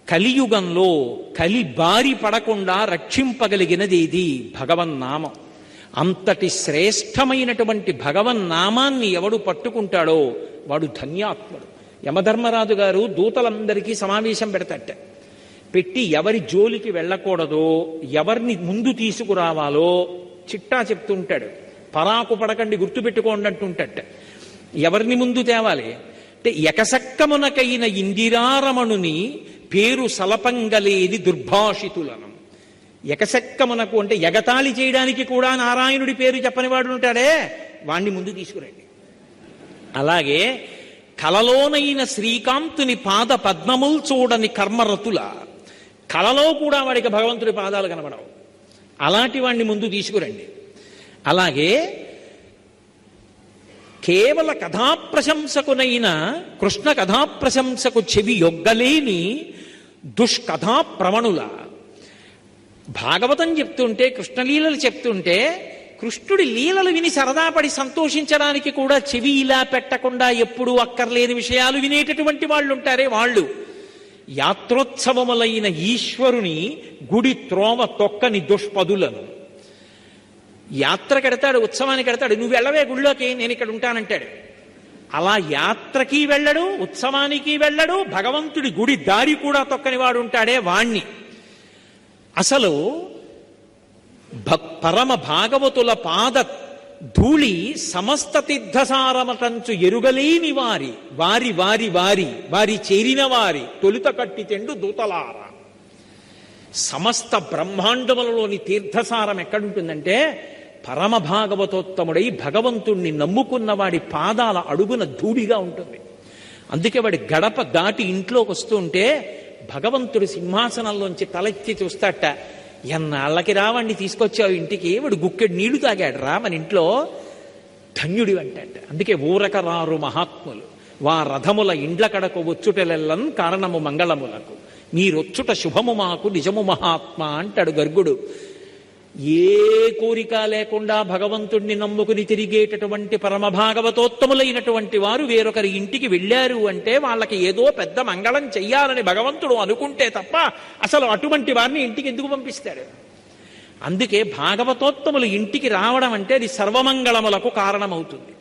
కలియుగంలో కలి బారి పడకుండా రక్షింపగలిగినది ఇది భగవన్నామం అంతటి శ్రేష్టమైనటువంటి భగవన్నామాన్ని ఎవడు పట్టుకుంటాడో వాడు ధన్యాత్ముడు యమధర్మరాజు గారు దూతలందరికీ సమావేశం పెడతట పెట్టి ఎవరి జోలికి వెళ్ళకూడదో ఎవరిని ముందు తీసుకురావాలో చిట్టా చెప్తుంటాడు పరాకు పడకండి గుర్తుపెట్టుకోండి అంటుంటట ఎవరిని ముందు తేవాలి అంటే ఎకసక్కమునకైన ఇందిరారమణుని పేరు సలపంగలేది దుర్భాషితులను ఎకసక్కమునకు అంటే ఎగతాళి చేయడానికి కూడా నారాయణుడి పేరు చెప్పని వాడు ఉంటాడే వాణ్ణి ముందు తీసుకురండి అలాగే కలలోనైన శ్రీకాంతుని పాద పద్మముల్ చూడని కర్మరతుల కలలో కూడా వాడికి భగవంతుడి పాదాలు కనబడవు అలాంటి వాణ్ణి ముందు తీసుకురండి అలాగే కేవల కథాప్రశంసకునైన కృష్ణ కథాప్రశంసకు చెవి యొగ్గలేని దుష్కథా ప్రవణుల భాగవతం చెప్తుంటే కృష్ణలీలలు చెప్తుంటే కృష్ణుడి లీలలు విని సరదాపడి సంతోషించడానికి కూడా చెవి ఇలా పెట్టకుండా ఎప్పుడూ అక్కర్లేని విషయాలు వినేటటువంటి వాళ్ళు ఉంటారే వాళ్ళు యాత్రోత్సవములైన ఈశ్వరుని గుడి త్రోవ తొక్కని దుష్పదులను యాత్ర కడతాడు ఉత్సవానికి కడతాడు నువ్వు వెళ్ళవే గుళ్ళోకి నేను ఇక్కడ ఉంటానంటాడు అలా యాత్రకి వెళ్ళడు ఉత్సవానికి వెళ్ళడు భగవంతుడి గుడి దారి కూడా తొక్కని వాడు ఉంటాడే వాణ్ణి అసలు భ- పరమ భాగవతుల పాద ధూళి సమస్త తీర్థసారమటంచు ఎరుగలేని వారి వారి వారి వారి వారి చేరిన వారి తొలుత కట్టి తెండు దూతలార సమస్త బ్రహ్మాండములలోని తీర్థసారం ఎక్కడుంటుందంటే పరమ భాగవతోత్తముడై భగవంతుణ్ణి నమ్ముకున్న వాడి పాదాల అడుగున ధూళిగా ఉంటుంది అందుకే వాడి గడప దాటి ఇంట్లోకి వస్తుంటే భగవంతుడి సింహాసనంలోంచి తలెత్తి చూస్తాట ఎన్నాళ్ళకి రావండి తీసుకొచ్చావు ఇంటికి వాడు గుక్కెడు నీళ్లు తాగాడు రా మన ఇంట్లో ధన్యుడి అంటాట అందుకే ఊరక రారు మహాత్ములు వా రథముల ఇండ్ల కడకు వచ్చుటలెల్లన్ కారణము మంగళములకు మీరొచ్చుట శుభము మాకు నిజము మహాత్మ అంటాడు గర్గుడు ఏ కోరిక లేకుండా భగవంతుణ్ణి నమ్ముకుని తిరిగేటటువంటి పరమ భాగవతోత్తములైనటువంటి వారు వేరొకరి ఇంటికి వెళ్ళారు అంటే వాళ్ళకి ఏదో పెద్ద మంగళం చెయ్యాలని భగవంతుడు అనుకుంటే తప్ప అసలు అటువంటి వారిని ఇంటికి ఎందుకు పంపిస్తాడు అందుకే భాగవతోత్తములు ఇంటికి రావడం అంటే అది సర్వమంగళములకు కారణమవుతుంది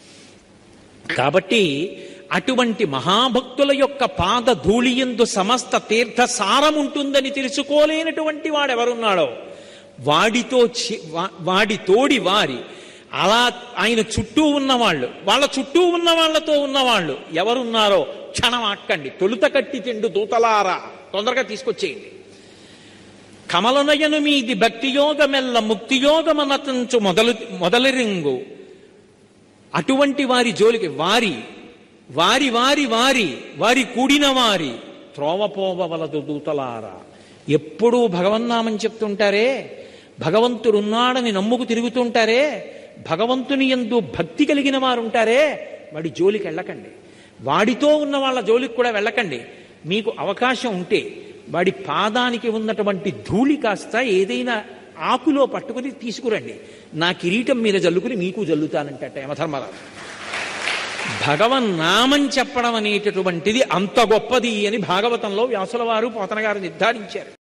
కాబట్టి అటువంటి మహాభక్తుల యొక్క పాద ధూళియందు సమస్త తీర్థ సారం ఉంటుందని తెలుసుకోలేనటువంటి వాడెవరున్నాడో వాడితో చి- వా- వాడి తోడి వారి అలా ఆయన చుట్టూ ఉన్నవాళ్ళు వాళ్ళ చుట్టూ ఉన్న వాళ్ళతో ఉన్నవాళ్ళు ఎవరున్నారో క్షణం ఆక్కండి తొలుత కట్టి తిండు దూతలారా తొందరగా తీసుకొచ్చేయండి కమలనయను మీది భక్తియోగమెల్ల ముక్తియోగమనతంచు మొదలు మొదలరింగు అటువంటి వారి జోలికి వారి వారి వారి వారి వారి కూడిన వారి త్రోవపోవలదు దూతలారా ఎప్పుడూ భగవన్నామని చెప్తుంటారే భగవంతుడున్నాడని నమ్ముకు తిరుగుతుంటారే భగవంతుని ఎందు భక్తి కలిగిన వారు ఉంటారే వాడి జోలికి వెళ్ళకండి వాడితో ఉన్న వాళ్ళ జోలికి కూడా వెళ్ళకండి మీకు అవకాశం ఉంటే వాడి పాదానికి ఉన్నటువంటి ధూళి కాస్త ఏదైనా ఆకులో పట్టుకుని తీసుకురండి నా కిరీటం మీద జల్లుకుని మీకు జల్లుతానంటట యమధర్మరాజు భగవన్ నామం చెప్పడం అనేటటువంటిది అంత గొప్పది అని భాగవతంలో వ్యాసుల వారు పోతన గారు నిర్ధారించారు